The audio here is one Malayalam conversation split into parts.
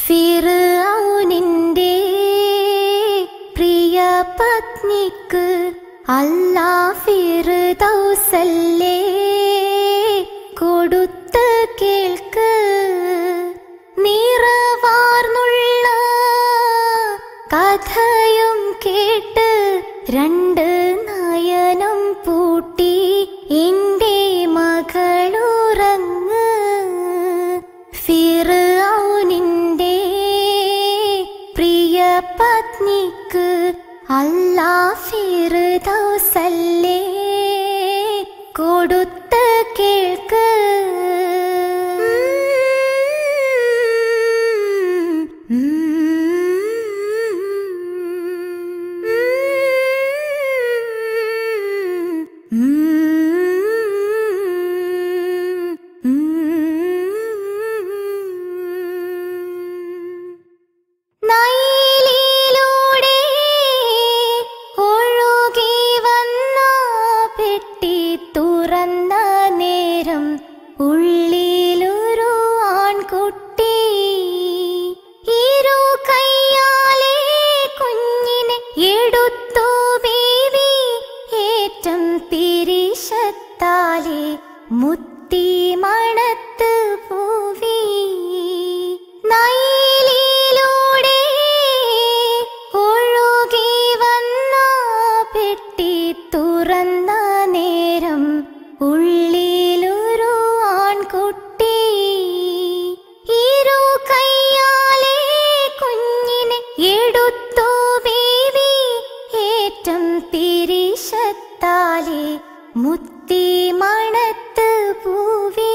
ഫിർഔനിന്റെ പ്രിയ പത്നിക്ക് അല്ലാ ഫിർദൗസല്ലേ കൊടുത്ത് കേൾക്ക് നിറവാർന്നുള്ള കഥയും കേട്ട് രണ്ട് നയനം പൂട്ടി എന്റെ മകളുറങ്ങ് ഫിർഔനിന്റെ പ്രിയ പത്നിക്ക് അല്ലാ ഫിർദൗസല്ലേ കൊടുത്ത് കേൾക്ക് നൈലിലൂടെ ഒഴുകി വന്ന പെട്ടി തുറന്ന നേരം ഉള്ളിലൊരു ആൺകുട്ടി ഇരു കയ്യാലെ കുഞ്ഞിനെ എടുത്തു ബീവി ഏറ്റം പിരിശത്താലെ മുത്തി മണത്ത് പൂവി നൈലിലൂടെ ഒഴുകി വന്ന പെട്ടി തുറന്ന നേരം ഉള്ളിലൊരു ആൺകുട്ടി ഇരു കയ്യാലെ കുഞ്ഞിനെ എടുത്തു ബീവി ഏറ്റം പിരിശത്താലെ മുത്തി മണത്ത് പൂവി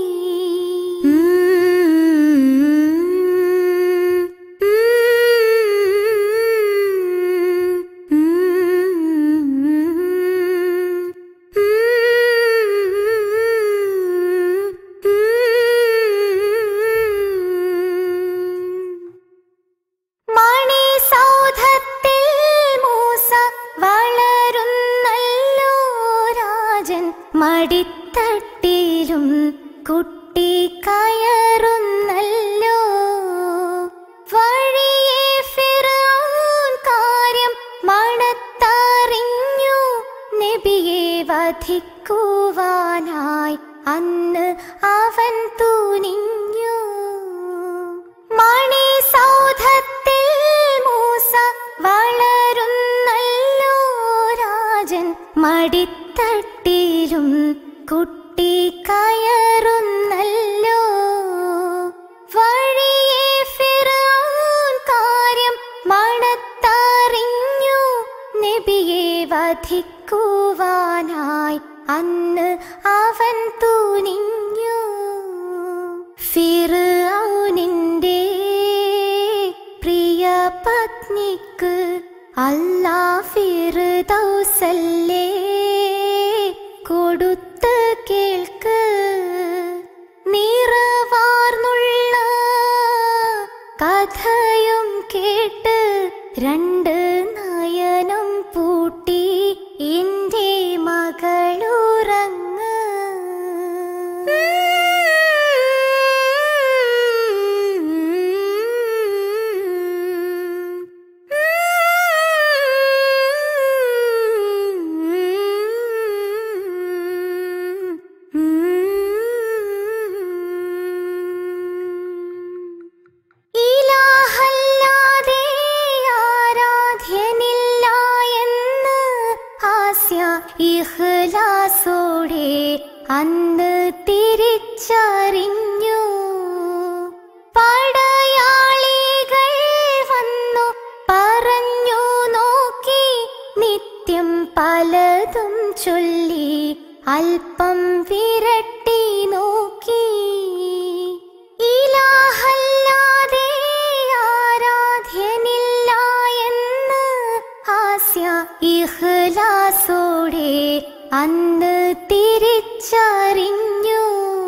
മണി സൗധത്തിൽ മൂസ വളരുന്നല്ലോ രാജൻ മടിത്തട്ടിലും കുട്ടി കയറുന്നല്ലോ വഴിയെ ഫിറോൻ കാര്യം മണത്തറിഞ്ഞു നബിയെ വധിക്കുവാനായി അന്ന് അവൻ തുനിഞ്ഞു മണി സൗധത്തിൽ മൂസ വളരുന്നല്ലോ രാജൻ മടിത്തട്ടിലും കുട്ടി കയറുന്നല്ലോ വഴിയെ ഫിറോൻ കാര്യം മണത്തറിഞ്ഞു നബിയെ വധിക്കുവാനായി അന്ന് അവൻ തുനിഞ്ഞു ഫിർഔനിന്റെ പ്രിയ പത്നിക്ക് അല്ലാ ഫിർദൗസല്ലേ കൊടുത്ത് കേൾക്ക് നിറവാർന്നുള്ള കഥയും കേട്ട് രണ്ട് നയനം പൂട്ടി എന്റെ മകളുറങ്ങ് ഇലാഹല്ലാതെ ആരാധ്യനില്ല എന്ന് ഹാസ്യ ഇഹ്ലാസോടെ അന്ന് തിരിച്ചറിഞ്ഞു പടയാളികൾ വന്നു പറഞ്ഞു നോക്കി നിത്യം പലതും ചൊല്ലി അല്പം വിരട്ടി നോക്കി ഇലാഹല്ലാതെ ആരാധ്യനില്ല എന്ന് ഹാസ്യ ഇഹ്ലാസോടെ അന്ന് തിരിച്ചറിഞ്ഞു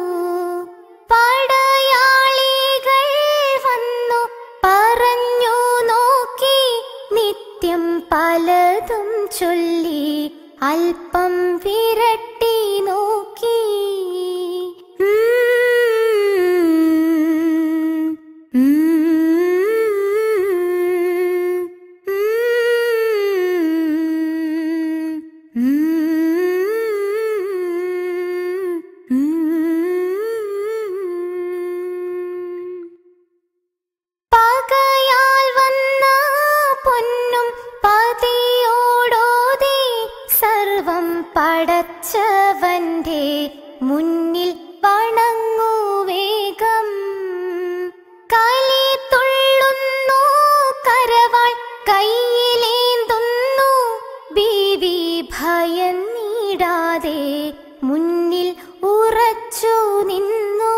പടയാളികൾ വന്നു പറഞ്ഞു നോക്കി നിത്യം പലതും ചൊല്ലി അല്പം വിരട്ടി നോക്കി ഉം, ഉം. കയ്യിലേന്തുന്നു ബീവി ഭയന്നിടാതെ മുന്നിൽ ഉറച്ചു നിന്നു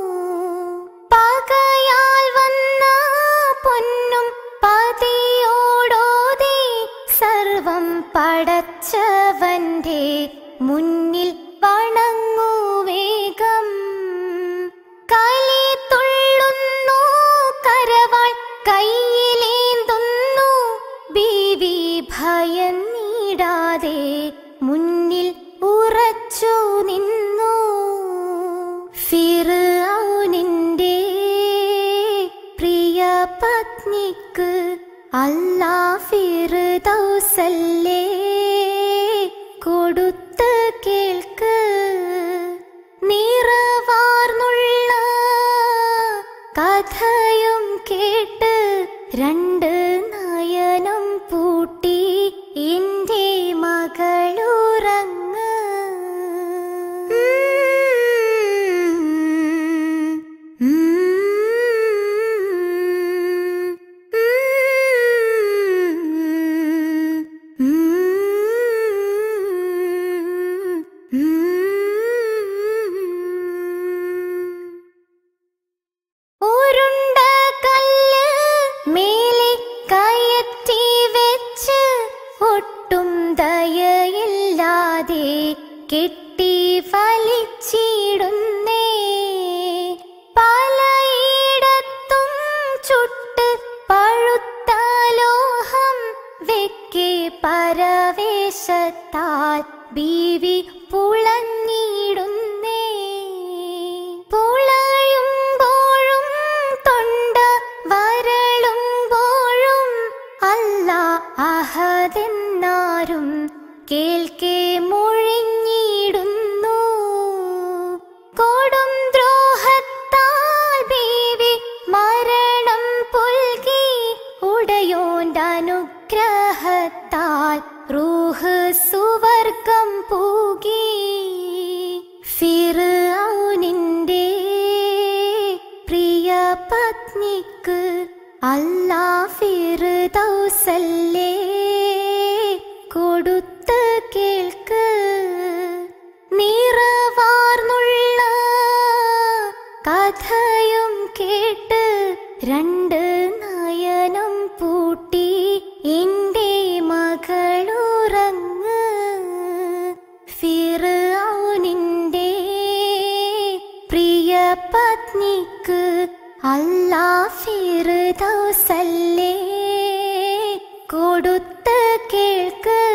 പകയാൽ വന്ന പൊന്നും പതിയോടോതി സർവം പടച്ചവന്റെ മുന്നിൽ വണങ്ങൂ വേഗം കലി തുള്ളുന്നു കരവാൾ കയ്യിലേന്തുന്നു ബീവി ഭയന്നിടാതെ മുന്നിൽ ഉറച്ചു നിന്നു ഫിർഔനിന്റെ പ്രിയ പത്നിക്ക് അല്ലാ ഫിർദൗസല്ലേ കൊടുത്ത് കേൾക്ക് നിറവാർന്നുള്ള കഥയും കേട്ട് രണ്ട് നയനം പൂട്ടി എന്റെ മകളുറങ്ങ് ഉരുണ്ട കല്ല് മേലെ കയറ്റി വെച്ച് ഒട്ടും ദയയില്ലാതെ കെട്ടി വലിച്ചിടുന്നേ പലയിടത്തും ചുട്ട് പഴുത്ത ലോഹം വെക്കെ പരവേശത്താൽ ബീവി പുളഞ്ഞിടുന്നേ പുളയുമ്പോഴും തൊണ്ട വരളുമ്പോഴും അല്ല അഹതെന്നാരും കേൾക്കെ മൊഴിഞ്ഞിടുന്നു കൊടും ദ്രോഹത്താൽ ബീവി മരണം പുൽകി ഉടയോന്റെ അനുഗ്രഹത്താൽ റൂഹ് സുവർഗം പൂകി ഫിർഔനിന്റെ പ്രിയ പത്നിക്ക് അല്ലാ ഫിർദൗസല്ലേ കൊടുത്ത് കേൾക്ക് നിറവാർന്നുള്ള കഥയും കേട്ട് രണ്ട് നയനം പൂട്ടി എന്റെ മകളുറങ്ങ് ഫിർഔനിന്റെ പ്രിയ പത്നിക്ക് അല്ലാ ഫിർദൗസല്ലേ കൊടുത്ത് കേൾക്ക്